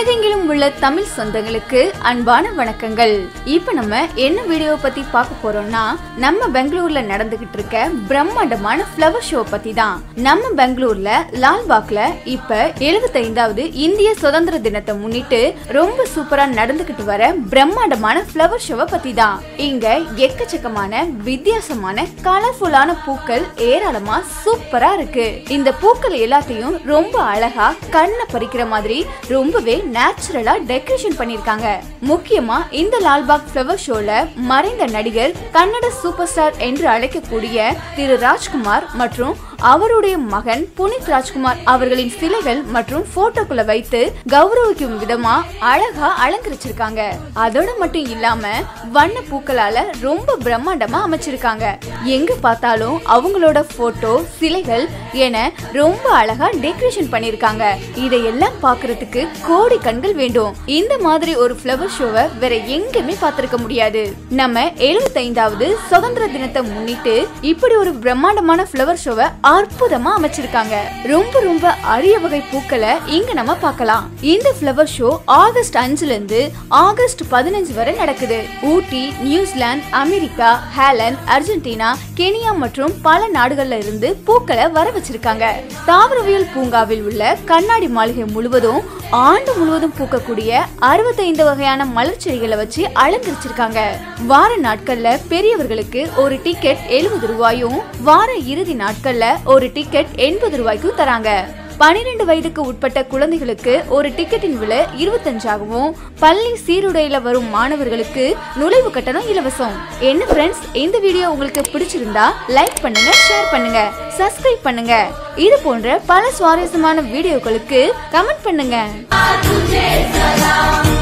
உலகெங்கிலும் உள்ள தமிழ் சொந்தங்களுக்கு அன்பான வணக்கங்கள் இப்ப நம்ம என்ன வீடியோ பத்தி பார்க்க போறோம்னா நம்ம பெங்களூர்ல நடந்துகிட்டு இருக்க பிரம்மாண்டமான ஃப்ளவர் ஷோ பத்தி தான் நம்ம பெங்களூர்ல லால்பாக்ல இப்ப 75வது இந்திய சுதந்திர தினத்தை முன்னிட்டு ரொம்ப சூப்பரா நடந்துகிட்டு வர பிரம்மாண்டமான ஃப்ளவர் ஷோவை பத்தி தான் இங்க எக்கச்சக்கமான வித்தியாசமான கலர்ஃபுல்லான பூக்கள் ஏராளமா சூப்பரா இருக்கு இந்த பூக்கள் எல்லாத்தையும் ரொம்ப அழகா கண்ணை பறிக்கிற மாதிரி ரொம்பவே நேச்சுரலா டெக்கரேஷன் பண்ணிருக்காங்க முக்கியமா இந்த லால்பாக் ஃப்ளவர் ஷோல மறைந்த நடிகர் கன்னட சூப்பர் ஸ்டார் என்று அழைக்கக்கூடிய திரு ராஜ்குமார் மற்றும் அவருடைய மகன் புனித் ராஜ்குமார் அவர்களின் சிலைகள் மற்றும் போட்டோக்களை வைத்து கௌரவிக்கும் விதமா அழகா அலங்கரிச்சிருக்காங்க அதோட மட்டும் இல்லாம வண்ண பூக்களால ரொம்ப பிரம்மாண்டமா அமைச்சிருக்காங்க எங்க பார்த்தாலும் அவங்களோட போட்டோ சிலைகள் என ரொம்ப அழகா டெக்கரேஷன் பண்ணிருக்காங்க இதையெல்லாம் பார்க்கிறதுக்கு கோடி கண்கள் வேண்டும் இந்த மாதிரி ஒரு ஃப்ளவர் ஷோவை வேற எங்கேயுமே பார்த்திருக்க முடியாது நம்ம 75வது சுதந்திர தினத்தை முன்னிட்டு இப்படி ஒரு பிரம்மாண்டமான ஃப்ளவர் ஷோவை அற்புதமா அமைச்சிருக்காங்க ரொம்ப ரொம்ப அரிய வகை பூக்களை இங்க நம்ம பார்க்கலாம் இந்த ஃப்ளவர் ஷோ ஆகஸ்ட் அஞ்சுல இருந்து ஆகஸ்ட் பதினஞ்சு வரை நடக்குது Ooty New Zealand America Holland Argentina Kenya மற்றும் பல நாடுகள்ல இருந்து பூக்களை வர வச்சிருக்காங்க தாவரவியல் பூங்காவில் உள்ள கண்ணாடி மாளிகை முழுவதும் ஆண்டு முழுவதும் பூக்கக்கூடிய அறுபத்தைந்து வகையான மலர் செடிகளை வச்சு அலங்கரிச்சிருக்காங்க வார நாட்கள்ல பெரியவர்களுக்கு ஒரு டிக்கெட் எழுபது ரூபாயும் வார இறுதி நாட்கள்ல ஒரு டிக்கெட் எண்பது ரூபாய்க்கும் தராங்க பனிரெண்டு வயதுக்கு உட்பட்ட குழந்தைகளுக்கு ஒரு டிக்கெட்டின் விலை இருபத்தஞ்சாகவும் பள்ளி சீருடையில வரும் மாணவர்களுக்கு நுழைவு கட்டணம் இலவசம் என்ன ஃப்ரெண்ட்ஸ் இந்த வீடியோ உங்களுக்கு பிடிச்சிருந்தா லைக் பண்ணுங்க ஷேர் பண்ணுங்க சப்ஸ்கிரைப் பண்ணுங்க இது போன்ற பல சுவாரஸ்யமான வீடியோக்களுக்கு கமெண்ட் பண்ணுங்க